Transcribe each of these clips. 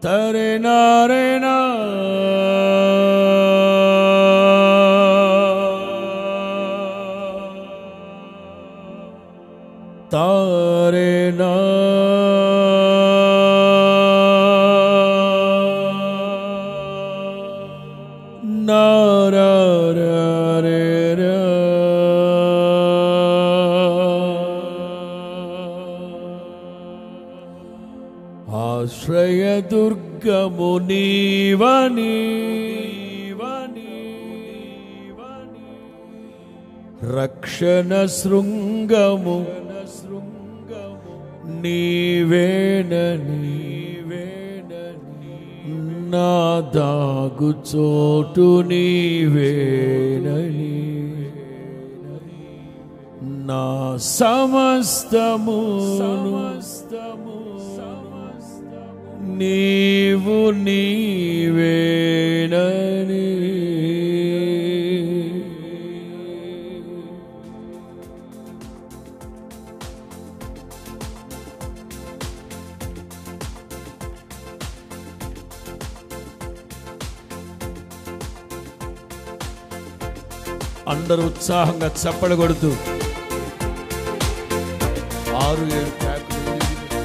తరే నారేనా తారే నా ఆశ్రయదుర్గము నీవని రక్షణ శృంగము నీవేనని నా దాగు చోటు నీవేనని నా సమస్తము సమస్తము నీవు నీవేనని అందరూ ఉత్సాహంగా చప్పడ కొడుతూ ఆరు ఏడు ట్రాకులు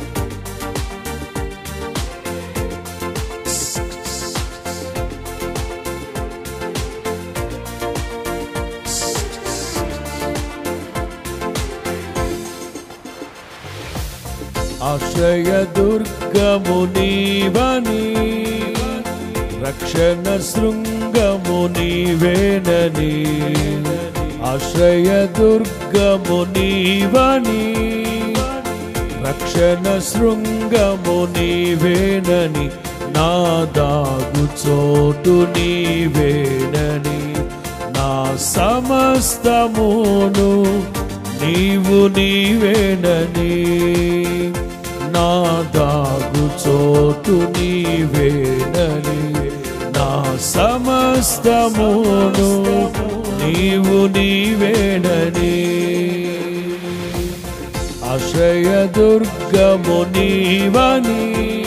ఆశ్రయ దుర్గము నీవని రక్షణ శృంగము నీవేనని ఆశ్రయ దుర్గము నీవని రక్షణ శృంగము నీవేనని నా దాగు చోటు నీవేనని నా సమస్తమును నీవు నీవేనని నా దాగు చోటు నీవేనని నా సమస్తమును నీవు నీవేనని ఆశ్రయ దుర్గము నీవని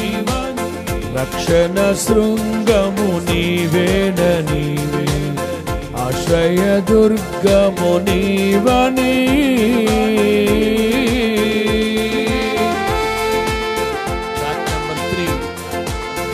రక్షణ శృంగము నీవేనని ఆశ్రయ దుర్గము నీవని Track number three.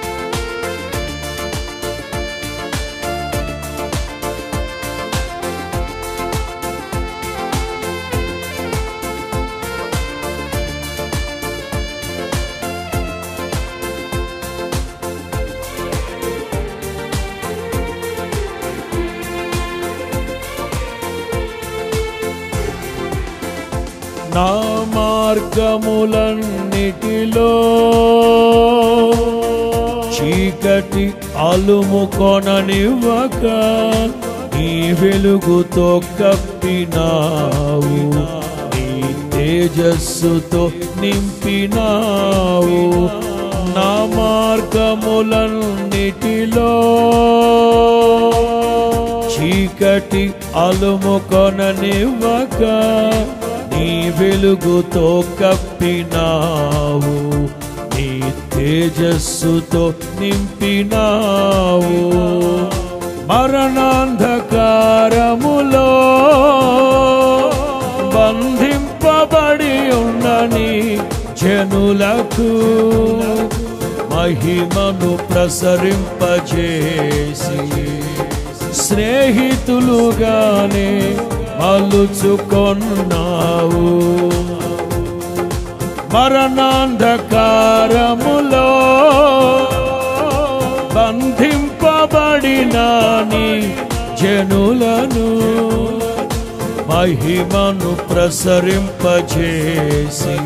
నా మార్గములన్నిటిలో చీకటి అలుముకొననివ్వక నీ వెలుగుతో కప్పినావు నీ తేజస్సుతో నింపినావు నా మార్గములన్నిటిలో చీకటి అలుముకొననివ్వక నీ వెలుగుతో కప్పినావు నీ తేజస్సుతో నింపినావు మరణాంధకారములో బంధింపబడి ఉన్నని జనులకు మహిమను ప్రసరింపజేసి స్నేహితులుగానే మలుచుకొన్నావు మరణాంధకారములో బంధింపబడిన నీ జనులను మహిమను ప్రసరింపజేసి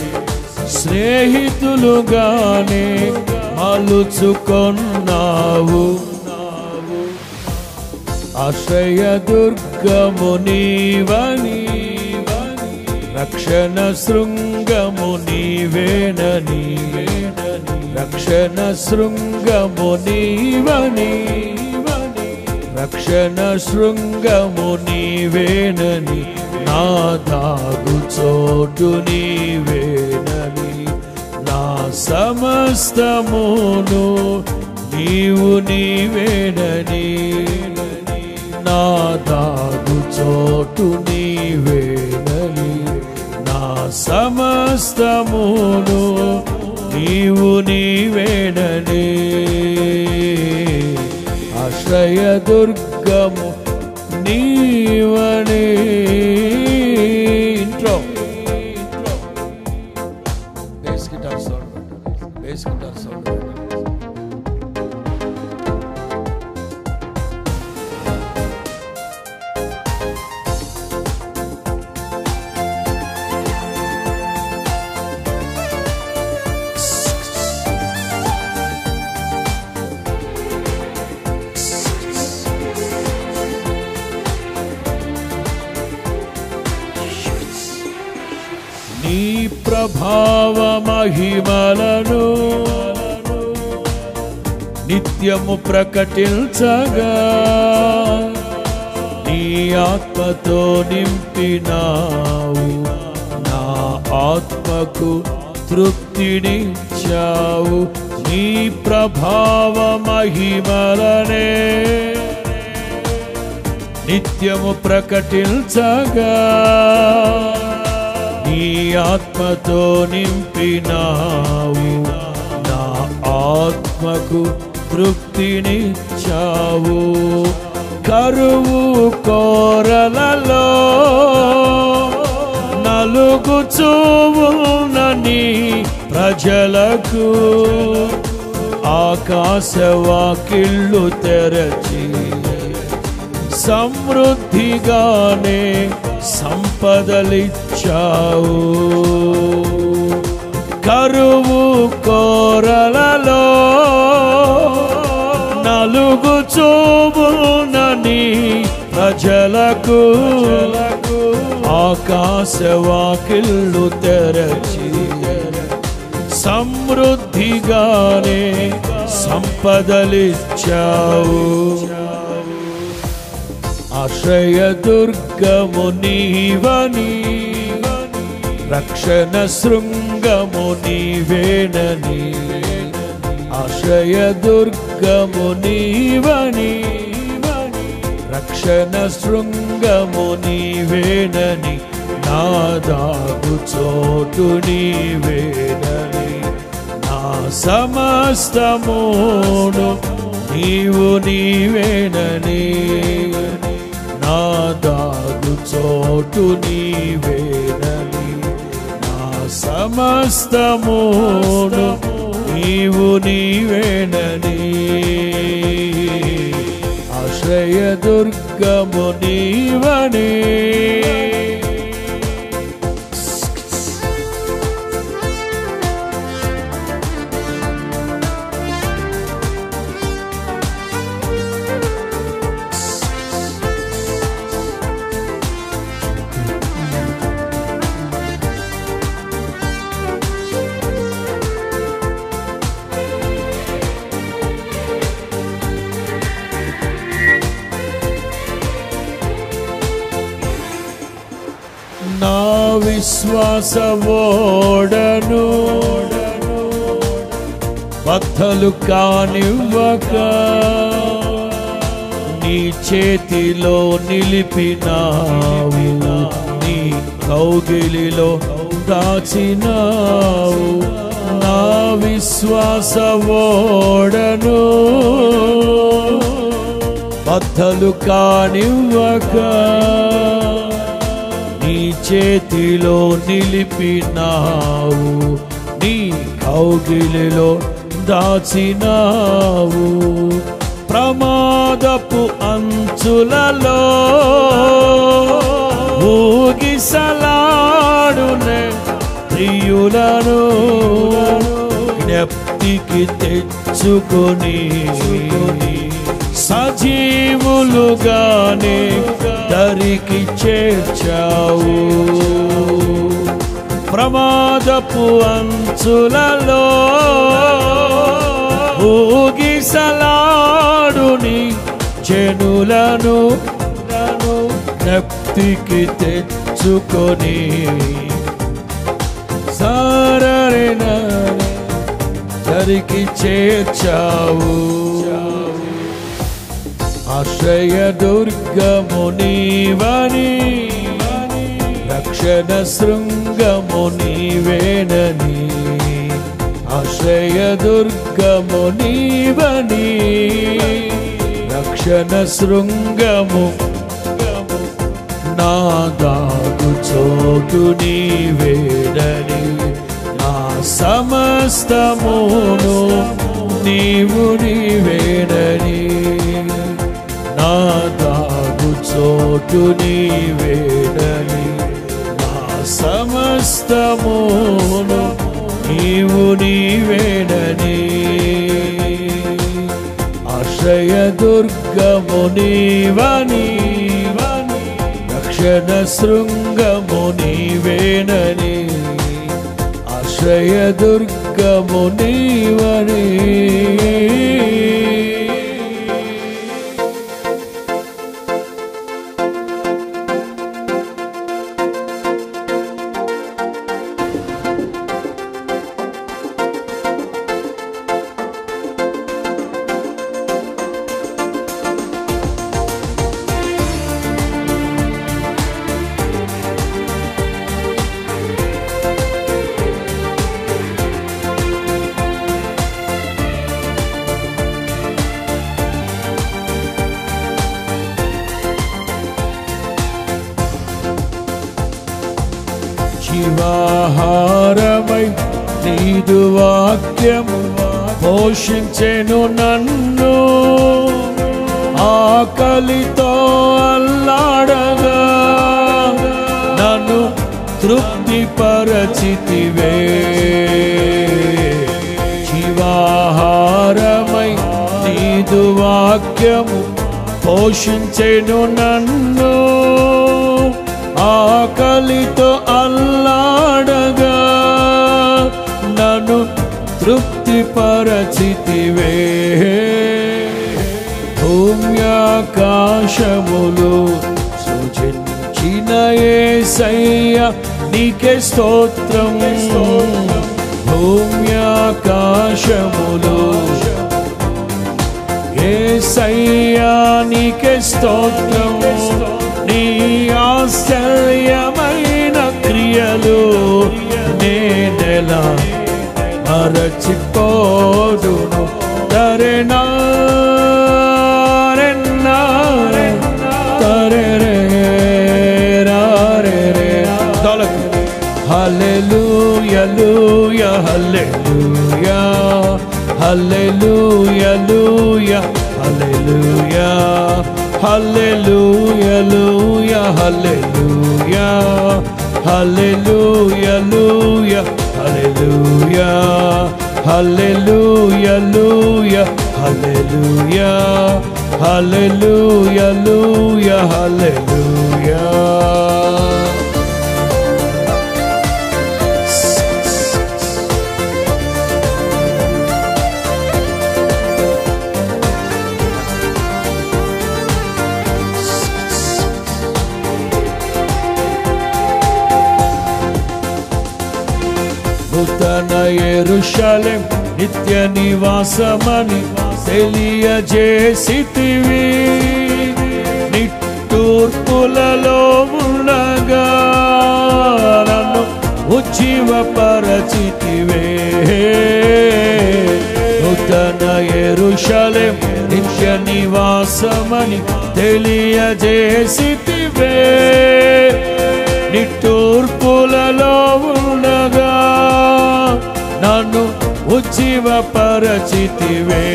స్నేహితులుగానే మలుచుకొన్నావు ఆశ్రయ దుర్గము నీవని రక్షణ శృంగము నీవేనని రక్షణ శృంగము నీవని రక్షణ శృంగము నీవేనని నా దాగు చోటు నీవేనని నా సమస్తమును నీవు నీవేనని నా దాగు చోటు నీవేనని నా సమస్తమును నీవు నీవేనని ఆశ్రయ దుర్గము నీవనే ఇంట్లో bass guitar sound bass guitar sound నీ ప్రభావ మహిమలను నిత్యము ప్రకటించగా నీ ఆత్మతో నింపినావు నా ఆత్మకు తృప్తినిచ్చావు నీ ప్రభావ మహిమలనే నిత్యము ప్రకటించగా నీ ఆత్మతో నింపినావు నా ఆత్మకు తృప్తినిచ్చావు కరువు కోరలలో నలుగు చూవునని ప్రజలకు ఆకాశవాకిళ్ళు తెరచి సమృద్ధిగానే సంపదలిచ్చావు కరువు కోరలలో నలుగు చూబునని ప్రజలకు ఆకాశవాకిళ్ళు తెరచి సమృద్ధిగానే సంపదలిచ్చావు ఆశ్రయ దుర్గము నీవని రక్షణ శృంగము నీవేనని ఆశ్రయ దుర్గము నీవని రక్షణ శృంగము నీవేనని నా దాగు చోటు నీవేనని నా సమస్తమును నీవు నీవేనని నా దాగు చోటు నీవేనని నా సమస్తమును నీవు నీవేనని ఆశ్రయ దుర్గము నీవని నా విశ్వాస ఓడను బద్దలు కానివ్వక నీ చేతిలో నిలిపినావు నీ కౌగిలిలో దాచినావు నా విశ్వాస ఓడను బద్దలు కానివ్వక నీ చేతిలో నిలిపినావు నీ కౌగిలిలో దాచినావు ప్రమాదపు అంచులలో ఊగిసలాడునే ప్రియులను జ్ఞప్తికి తెచ్చుకొని సజీవులుగానే దరికి చేర్చావు ప్రమాదపు అంచులలో ఊగిసలాడుని జనులను నను జ్ఞప్తికి తెచ్చుకొని సారణ దరికి చేర్చావు ఆశ్రయ దుర్గము నీవని రక్షణ శృంగము నీవేనని ఆశ్రయ దుర్గము నీవని రక్షణ శృంగము నా దాగు చోటు నీవేడని నా సమస్తమును నీవు నీవేడని నా దాగు చోటు నీవేడని నా సమస్తమును నీవు నీవేడని ఆశ్రయ దుర్గము నీవని రక్షణ శృంగము నీవేనని ఆశ్రయ దుర్గము నీవని జీవాహారమై నీదు వాక్యము పోషించెను నన్ను ఆకలితో అల్లాడగా నన్ను తృప్తిపరచితివే జీవాహారమై నీదు వాక్యము పోషించెను నన్ను ఆకలితో అల్లాడగా నన్ను తృప్తిపరచితివే భూమ్యాకాశములు సూచించిన ఏసయ్య నీకే స్తోత్రం భూమ్యాకాశములు ఏసయ్యా నీకే స్తోత్రం నీ ఆశ్చర్యమైన క్రియలు నేనెలా మరచిపోదును తరెనా Hallelujah, hallelujah, hallelujah, hallelujah, hallelujah, hallelujah, hallelujah, hallelujah, hallelujah, hallelujah, hallelujah, hallelujah, hallelujah, hallelujah, hallelujah, hallelujah, hallelujah. నూతన ఎరుషలేం నిత్య నివాసమని తెలియజేసితివి నిట్టూర్పులలో ఉండగా నన్ను ఉజ్జీవపరచితివే నూతన ఎరుషలేం నిత్య నివాసమని తెలియజేసితివే నిట్టూర్పులలో ఉండగా నన్ను ఉజ్జీవపరచితివే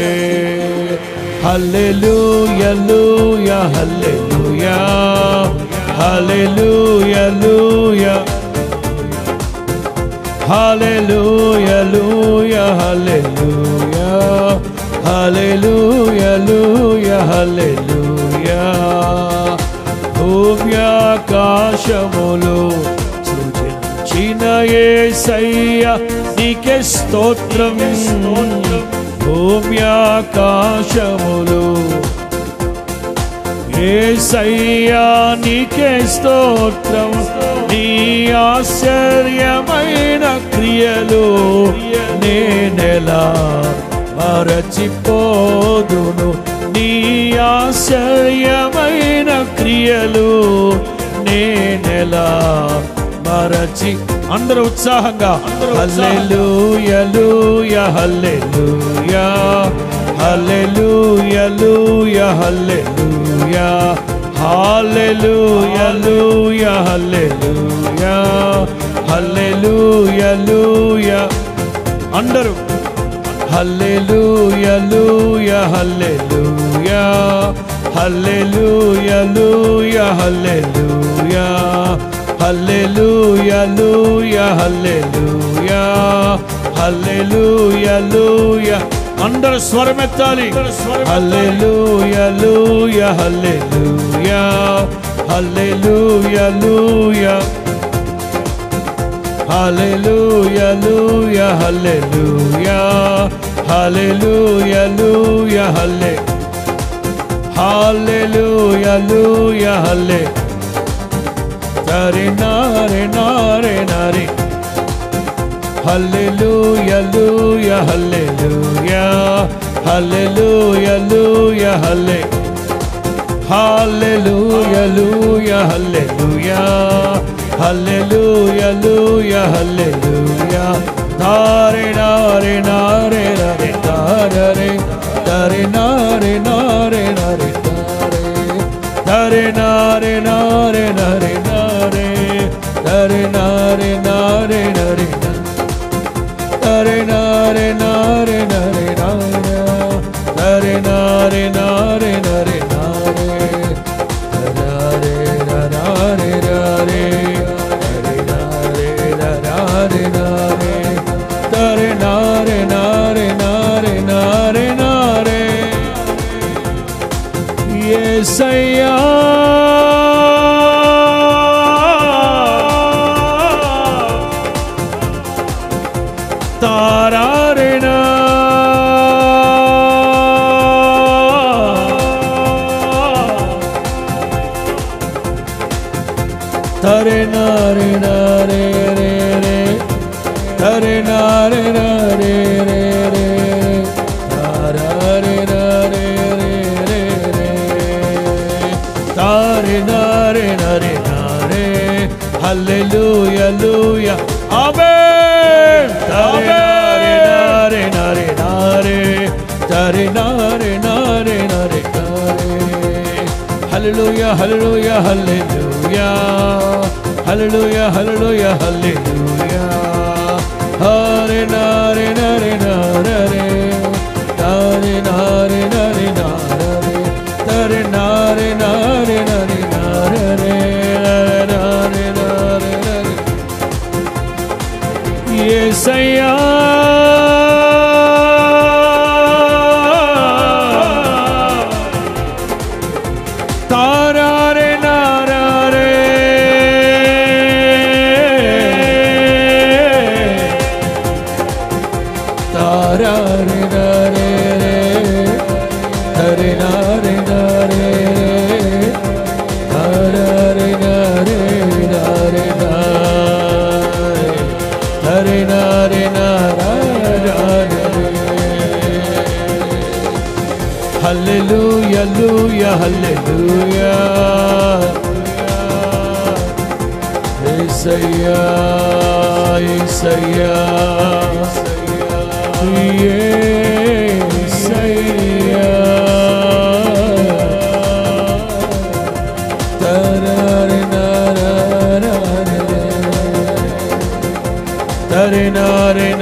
హల్లెలూయా హల్లెలూయా హల్లెలూయా హల్లెలూయా హల్లెలూయా హల్లెలూయా హల్లెలూయా హల్లెలూయా హల్లెలూయా భూమ్యాకాశములు సృజించిన యేసయ్య నీకే స్తోత్రం భూమ్యాకాశములు ఏసయ్యా నీకే స్తోత్రం నీ ఆశ్చర్యమైన క్రియలు నేనెలా మరచిపోదును నీ ఆశ్చర్యమైన క్రియలు నేనెలా మరచి అందరూ ఉత్సాహంగా హల్లెలూయలూయ హల్లెలూయా హల్లెలూయలూయ హల్లెలూయా హల్లెలూయలూయ హల్లెలూయా హల్లెలూయలూయ అందరూ హల్లెలూయలూయ హల్లెలూయా హల్లెలూయలూయ హల్లెలూయా హల్లెలూయలూయ హల్లెలూయా హల్లెలూయలూయ అందరూ స్వరమెత్తాలి హల్లెలూయలూయ హల్లెలూయా హల్లెలూయలూయ హల్లెలూయలూయ హల్లెలూయా హల్లెలూయలూయ హల్లె హల్లెలూయలూయ హల్లె తరి నారే నారే నారే హల్లెలూయలూయ హల్లెలూయా హల్లెలూయలూయ హల్లె హల్లెలూయలూయ హల్లెలూయా హల్లెలూయలూయ హల్లెలూయా నారే నారే నారే నరే నారే తరి నారే నారే నరే నారే తరి నారే నారే నరే నారే తరి నారే నారే నరే తరి నారే నారే నరే నారే తరి నారే నారే నరే నారే రారే రారే రారే రారే రారే రారే తరి నారే నారే నారే నారే నారే యేసయ్యా తారారేనా తరే నారే నారే రే రే తరే నారే నారే రే రే తారారే నారే రే రే రే తారే నారే నారే నారే హల్లెలూయా లూయా ఆమేన్ తారే నారే నారే నారే తారే నారే నారే నారే నారే హల్లెలూయా హల్లెలూయా హల్లెలూయా హల్లెలూయా హల్లెలూయా హల్లెలూయా హరే నారే నారే నారే నారే నారే నారే నారే తరే నారే నారే నారే నారే నారే నారే నారే యేసయ్యా తారారే నారారే తారారే నారే హరే నారే నారే తారారే నారే నారే నారే హరే నారే నారారే హల్లెలూయా లూయా హల్లెలూయా యేసయ్యా యేసయ్యా యేసయ్యా తరరే నరరే తరే నారే